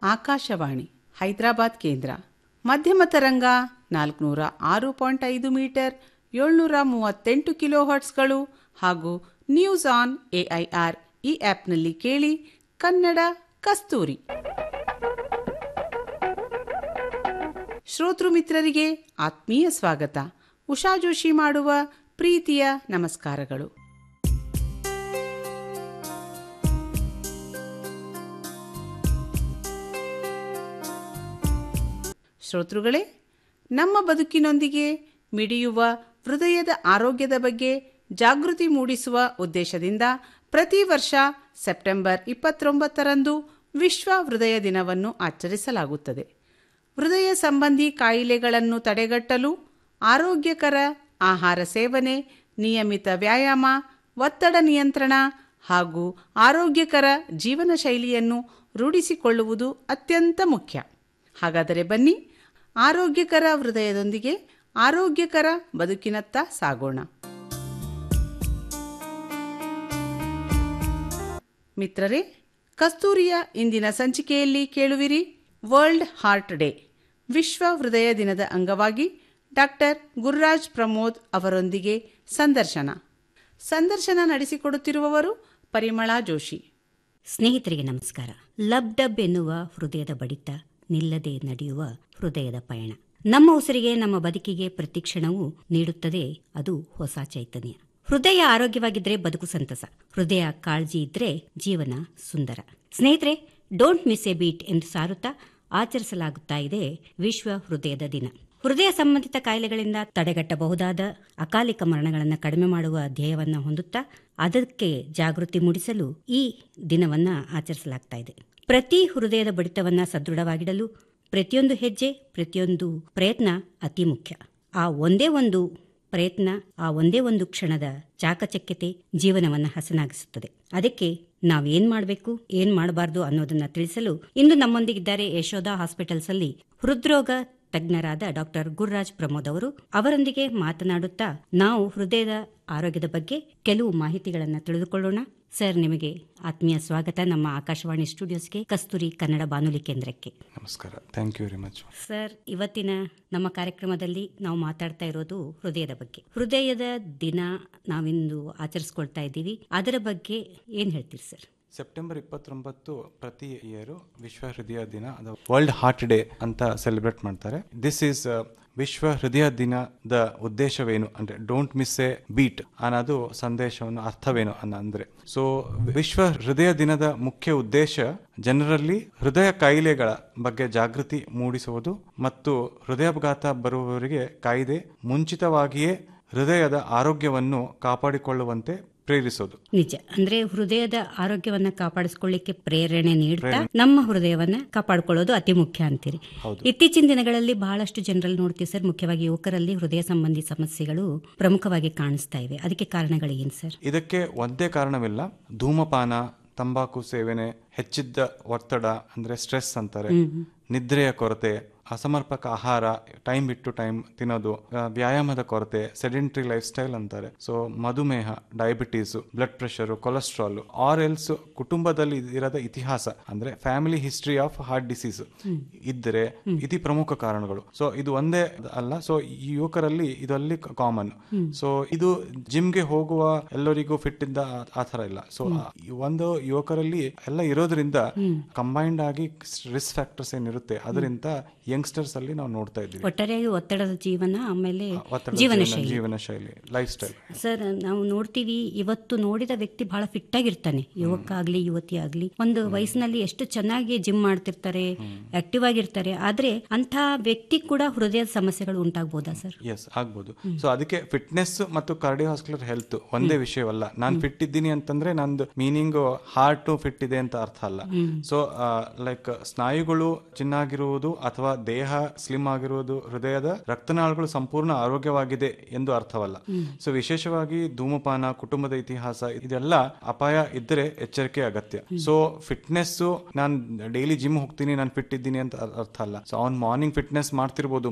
ಆಕಾಶವಾಣಿ ಹೈದರಾಬಾದ್ ಕೇಂದ್ರ ಮಧ್ಯಮ ತರಂಗ ನಾಲ್ಕುನೂರ ಆರು ಪಾಯಿಂಟ್ ಐದು ಮೀಟರ್ ಏಳ್ನೂರ ಮೂವತ್ತೆಂಟು ಕಿಲೋ ಹರ್ಟ್ಸ್ಗಳು ಹಾಗೂ ನ್ಯೂಸ್ ಆನ್ ಎಐಆರ್ ಈ ಆಪ್ನಲ್ಲಿ ಕೇಳಿ ಕನ್ನಡ ಕಸ್ತೂರಿ ಶ್ರೋತೃ ಮಿತ್ರರಿಗೆ ಆತ್ಮೀಯ ಸ್ವಾಗತ ಉಷಾ ಜೋಶಿ ಮಾಡುವ ಪ್ರೀತಿಯ ನಮಸ್ಕಾರಗಳು ಶ್ರೋತೃಗಳೇ ನಮ್ಮ ಬದುಕಿನೊಂದಿಗೆ ಮಿಡಿಯುವ ಹೃದಯದ ಆರೋಗ್ಯದ ಬಗ್ಗೆ ಜಾಗೃತಿ ಮೂಡಿಸುವ ಉದ್ದೇಶದಿಂದ ಪ್ರತಿ ವರ್ಷ ಸೆಪ್ಟೆಂಬರ್ ಇಪ್ಪತ್ತೊಂಬತ್ತರಂದು ವಿಶ್ವ ಹೃದಯ ದಿನವನ್ನು ಆಚರಿಸಲಾಗುತ್ತದೆ ಹೃದಯ ಸಂಬಂಧಿ ಕಾಯಿಲೆಗಳನ್ನು ತಡೆಗಟ್ಟಲು ಆರೋಗ್ಯಕರ ಆಹಾರ ಸೇವನೆ ನಿಯಮಿತ ವ್ಯಾಯಾಮ ಒತ್ತಡ ನಿಯಂತ್ರಣ ಹಾಗೂ ಆರೋಗ್ಯಕರ ಜೀವನ ಶೈಲಿಯನ್ನು ರೂಢಿಸಿಕೊಳ್ಳುವುದು ಅತ್ಯಂತ ಮುಖ್ಯ ಹಾಗಾದರೆ ಬನ್ನಿ ಆರೋಗ್ಯಕರ ಹೃದಯದೊಂದಿಗೆ ಆರೋಗ್ಯಕರ ಬದುಕಿನತ್ತ ಸಾಗೋಣ ಮಿತ್ರರೇ ಕಸ್ತೂರಿಯ ಇಂದಿನ ಸಂಚಿಕೆಯಲ್ಲಿ ಕೇಳುವಿರಿ ವರ್ಲ್ಡ್ ಹಾರ್ಟ್ ಡೇ ವಿಶ್ವ ಹೃದಯ ದಿನದ ಅಂಗವಾಗಿ ಡಾಕ್ಟರ್ ಗುರುರಾಜ್ ಪ್ರಮೋದ್ ಅವರೊಂದಿಗೆ ಸಂದರ್ಶನ ಸಂದರ್ಶನ ನಡೆಸಿಕೊಡುತ್ತಿರುವವರು ಪರಿಮಳಾ ಜೋಶಿ ಸ್ನೇಹಿತರಿಗೆ ನಮಸ್ಕಾರ ಲಬ್ ಡಬ್ ಎನ್ನುವ ಹೃದಯದ ಬಡಿತ ನಿಲ್ಲದೆ ನಡೆಯುವ ಹೃದಯದ ಪಯಣ ನಮ್ಮ ಉಸಿರಿಗೆ ನಮ್ಮ ಬದುಕಿಗೆ ಪ್ರತಿಕ್ಷಣವೂ ನೀಡುತ್ತದೆ ಅದು ಹೊಸ ಚೈತನ್ಯ ಹೃದಯ ಆರೋಗ್ಯವಾಗಿದ್ರೆ ಬದುಕು ಸಂತಸ ಹೃದಯ ಕಾಳಜಿ ಇದ್ರೆ ಜೀವನ ಸುಂದರ ಸ್ನೇಹಿತರೆ ಡೋಂಟ್ ಮಿಸ್ ಎ ಬೀಟ್ ಎಂದು ಸಾರುತ್ತಾ ಆಚರಿಸಲಾಗುತ್ತಾ ಇದೆ ವಿಶ್ವ ಹೃದಯದ ದಿನ ಹೃದಯ ಸಂಬಂಧಿತ ಕಾಯಿಲೆಗಳಿಂದ ತಡೆಗಟ್ಟಬಹುದಾದ ಅಕಾಲಿಕ ಮರಣಗಳನ್ನು ಕಡಿಮೆ ಮಾಡುವ ಧ್ಯೇಯವನ್ನು ಹೊಂದುತ್ತಾ ಅದಕ್ಕೆ ಜಾಗೃತಿ ಮೂಡಿಸಲು ಈ ದಿನವನ್ನ ಆಚರಿಸಲಾಗ್ತಾ ಇದೆ ಪ್ರತಿ ಹೃದಯದ ಬಡಿತವನ್ನ ಸದೃಢವಾಗಿಡಲು ಪ್ರತಿಯೊಂದು ಹೆಜ್ಜೆ ಪ್ರತಿಯೊಂದು ಪ್ರಯತ್ನ ಅತಿ ಮುಖ್ಯ ಆ ಒಂದೇ ಒಂದು ಪ್ರಯತ್ನ ಆ ಒಂದೇ ಒಂದು ಕ್ಷಣದ ಚಾಕಚಕ್ಯತೆ ಜೀವನವನ್ನ ಹಸನಾಗಿಸುತ್ತದೆ ಅದಕ್ಕೆ ನಾವೇನ್ ಮಾಡಬೇಕು ಏನ್ ಮಾಡಬಾರ್ದು ಅನ್ನೋದನ್ನ ತಿಳಿಸಲು ಇಂದು ನಮ್ಮೊಂದಿಗಿದ್ದಾರೆ ಯಶೋಧ ಹಾಸ್ಪಿಟಲ್ಸ್ ಅಲ್ಲಿ ಹೃದ್ರೋಗ ತಜ್ಞರಾದ ಡಾಕ್ಟರ್ ಗುರುರಾಜ್ ಪ್ರಮೋದ್ ಅವರು ಅವರೊಂದಿಗೆ ಮಾತನಾಡುತ್ತಾ ನಾವು ಹೃದಯದ ಆರೋಗ್ಯದ ಬಗ್ಗೆ ಕೆಲವು ಮಾಹಿತಿಗಳನ್ನು ತಿಳಿದುಕೊಳ್ಳೋಣ ಸರ್ ನಿಮಗೆ ಆತ್ಮೀಯ ಸ್ವಾಗತ ನಮ್ಮ ಆಕಾಶವಾಣಿ ಸ್ಟುಡಿಯೋಸ್ಗೆ ಕಸ್ತೂರಿ ಕನ್ನಡ ಬಾನುಲಿ ಕೇಂದ್ರಕ್ಕೆ ನಮಸ್ಕಾರ thank you very much sir ಇವತ್ತಿನ ನಮ್ಮ ಕಾರ್ಯಕ್ರಮದಲ್ಲಿ ನಾವು ಮಾತಾಡ್ತಾ ಇರೋದು ಹೃದಯದ ಬಗ್ಗೆ ಹೃದಯದ ದಿನ ನಾವಿಂದು ಆಚರಿಸ್ಕೊಳ್ತಾ ಇದ್ದೀವಿ ಅದರ ಬಗ್ಗೆ ಏನ್ ಹೇಳ್ತೀರಿ ಸರ್ ಸೆಪ್ಟೆಂಬರ್ ಇಪ್ಪತ್ತೊಂಬತ್ತು ಪ್ರತಿ ಇಯರ್ ವಿಶ್ವ ಹೃದಯ ದಿನ ಅದು ವರ್ಲ್ಡ್ ಹಾರ್ಟ್ ಡೇ ಅಂತ ಸೆಲೆಬ್ರೇಟ್ ಮಾಡ್ತಾರೆ ದಿಸ್ ಈಸ್ ವಿಶ್ವ ಹೃದಯ ದಿನದ ಉದ್ದೇಶವೇನು ಅಂದ್ರೆ ಡೋಂಟ್ ಮಿಸ್ ಎ ಬೀಟ್ ಅನ್ನೋದು ಸಂದೇಶವನ್ನು ಅರ್ಥವೇನು ಅನ್ನ ಅಂದ್ರೆ ಸೊ ವಿಶ್ವ ಹೃದಯ ದಿನದ ಮುಖ್ಯ ಉದ್ದೇಶ ಜನರಲ್ಲಿ ಹೃದಯ ಕಾಯಿಲೆಗಳ ಬಗ್ಗೆ ಜಾಗೃತಿ ಮೂಡಿಸುವುದು ಮತ್ತು ಹೃದಯಾಘಾತ ಬರುವವರಿಗೆ ಕಾಯ್ದೆ ಮುಂಚಿತವಾಗಿಯೇ ಹೃದಯದ ಆರೋಗ್ಯವನ್ನು ಕಾಪಾಡಿಕೊಳ್ಳುವಂತೆ ಪ್ರೇರಿಸೋದು ನಿಜ ಅಂದ್ರೆ ಹೃದಯದ ಆರೋಗ್ಯವನ್ನ ಕಾಪಾಡಿಸ್ಕೊಳ್ಳಿಕ್ಕೆ ಪ್ರೇರಣೆ ನೀಡ್ತಾ ನಮ್ಮ ಹೃದಯವನ್ನ ಕಾಪಾಡಿಕೊಳ್ಳೋದು ಅತಿ ಮುಖ್ಯ ಅಂತೀರಿ ಇತ್ತೀಚಿನ ದಿನಗಳಲ್ಲಿ ಬಹಳಷ್ಟು ಜನರಲ್ಲಿ ನೋಡ್ತೀವಿ ಸರ್ ಮುಖ್ಯವಾಗಿ ಯುವಕರಲ್ಲಿ ಹೃದಯ ಸಂಬಂಧಿ ಸಮಸ್ಯೆಗಳು ಪ್ರಮುಖವಾಗಿ ಕಾಣಿಸ್ತಾ ಇವೆ ಅದಕ್ಕೆ ಕಾರಣಗಳು ಏನ್ ಸರ್ ಇದಕ್ಕೆ ಒಂದೇ ಕಾರಣವಿಲ್ಲ ಧೂಮಪಾನ ತಂಬಾಕು ಸೇವನೆ ಹೆಚ್ಚಿದ್ದ ಒತ್ತಡ ಅಂದ್ರೆ ಸ್ಟ್ರೆಸ್ ಅಂತಾರೆ ನಿದ್ರೆಯ ಕೊರತೆ ಅಸಮರ್ಪಕ ಆಹಾರ ಟೈಮ್ ಬಿಟ್ಟು ಟೈಮ್ ತಿನ್ನೋದು ಆ, ವ್ಯಾಯಾಮದ ಕೊರತೆ ಸೆಡೆಂಟ್ರಿ ಲೈಫ್ ಸ್ಟೈಲ್ ಅಂತಾರೆ ಸೊ ಮಧುಮೇಹ diabetes blood pressure cholesterol or else ಕುಟುಂಬದಲ್ಲಿ ಇರದ ಇತಿಹಾಸ ಅಂದ್ರೆ family history of heart disease ಇದ್ದರೆ ಇದು ಪ್ರಮುಖ ಕಾರಣಗಳು ಸೊ ಇದು ಒಂದೇ ಅಲ್ಲ ಸೊ ಈ ಯುವಕರಲ್ಲಿ ಇದು ಅಲ್ಲಿ ಕಾಮನ್ ಸೊ ಇದು ಜಿಮ್ಗೆ ಹೋಗುವ ಎಲ್ಲರಿಗೂ ಫಿಟ್ ಇದ್ದ ಆ- ಆ ತರ ಇಲ್ಲ ಸೊ ಒಂದು ಯುವಕರಲ್ಲಿ ಎಲ್ಲ ಇರೋದ್ರಿಂದ ಕಂಬೈನ್ಡ್ ಆಗಿ ರಿಸ್ಕ್ ಫ್ಯಾಕ್ಟರ್ಸ್ ಏನಿರುತ್ತೆ ಅದರಿಂದ ಯಂಗ್ಸ್ಟರ್ಸ್ ಅಲ್ಲಿ ನಾವು ನೋಡ್ತಾ ಇದ್ದೀವಿ ಒಟ್ಟಾರೆಯಾಗಿ ಒತ್ತಡದ ಜೀವನ ಆಮೇಲೆ ಒತ್ತಡದ ಜೀವನ ಜೀವನ- ಶೈಲಿ ಜೀವನ ಶೈಲಿ ಲೈಫ್ ಸ್ಟೈಲ್ ಸರ್ ನಾವು ನೋಡ್ತೀವಿ ಇವತ್ತು ನೋಡಿದ ವ್ಯಕ್ತಿ ಬಹಳ ಫಿಟ್ ಆಗಿರ್ತಾನೆ ಯುವಕ ಆಗ್ಲಿ ಯುವತಿ ಆಗ್ಲಿ ಒಂದು ವಯಸ್ಸಿನಲ್ಲಿ ಎಷ್ಟು ಚೆನ್ನಾಗಿ ಜಿಮ್ ಮಾಡ್ತಿರ್ತಾರೆ ಆಕ್ಟಿವ್ ಆಗಿರ್ತಾರೆ ಆದ್ರೆ ಅಂತ ವ್ಯಕ್ತಿ ಕೂಡ ಹೃದಯದ ಸಮಸ್ಯೆಗಳು ಉಂಟಾಗ್ಬೋದಾ ಸರ್ ಎಸ್ ಆಗ್ಬೋದು ಸೊ ಅದಕ್ಕೆ ಫಿಟ್ನೆಸ್ ಮತ್ತು ಕಾರ್ಡಿಯೋವಾಸ್ಕುಲರ್ ಹೆಲ್ತ್ ಒಂದೇ ವಿಷಯವಲ್ಲ ನಾನು ಫಿಟ್ ಇದ್ದೀನಿ ಅಂತಂದ್ರೆ ನಂದು ಮೀನಿಂಗ್ ಹಾರ್ಟ್ ಫಿಟ್ ಇದೆ ಅಂತ ಅರ್ಥ ಅಲ್ಲ ಸೊ ಲೈಕ್ ಸ್ನಾಯುಗಳು ಚೆನ್ನಾಗಿರುವುದು ಅಥವಾ ದೇಹ ಸ್ಲಿಮ್ ಆಗಿರುವುದು ಹೃದಯದ ರಕ್ತನಾಳಗಳು ಸಂಪೂರ್ಣ ಆರೋಗ್ಯವಾಗಿದೆ ಎಂದು ಅರ್ಥವಲ್ಲ ಸೊ ವಿಶೇಷವಾಗಿ ಧೂಮಪಾನ ಕುಟುಂಬದ ಇತಿಹಾಸ ಇದೆಲ್ಲ ಅಪಾಯ ಇದ್ದರೆ ಎಚ್ಚರಿಕೆ ಅಗತ್ಯ ಸೊ ಫಿಟ್ನೆಸ್ ನಾನು ಡೈಲಿ ಜಿಮ್ ಹೋಗ್ತೀನಿ ನಾನು ಫಿಟ್ ಇದ್ದೀನಿ ಅಂತ ಅರ್ಥ ಅಲ್ಲ ಸೊ ಅವ್ನ್ ಮಾರ್ನಿಂಗ್ ಫಿಟ್ನೆಸ್ ಮಾಡ್ತಿರ್ಬೋದು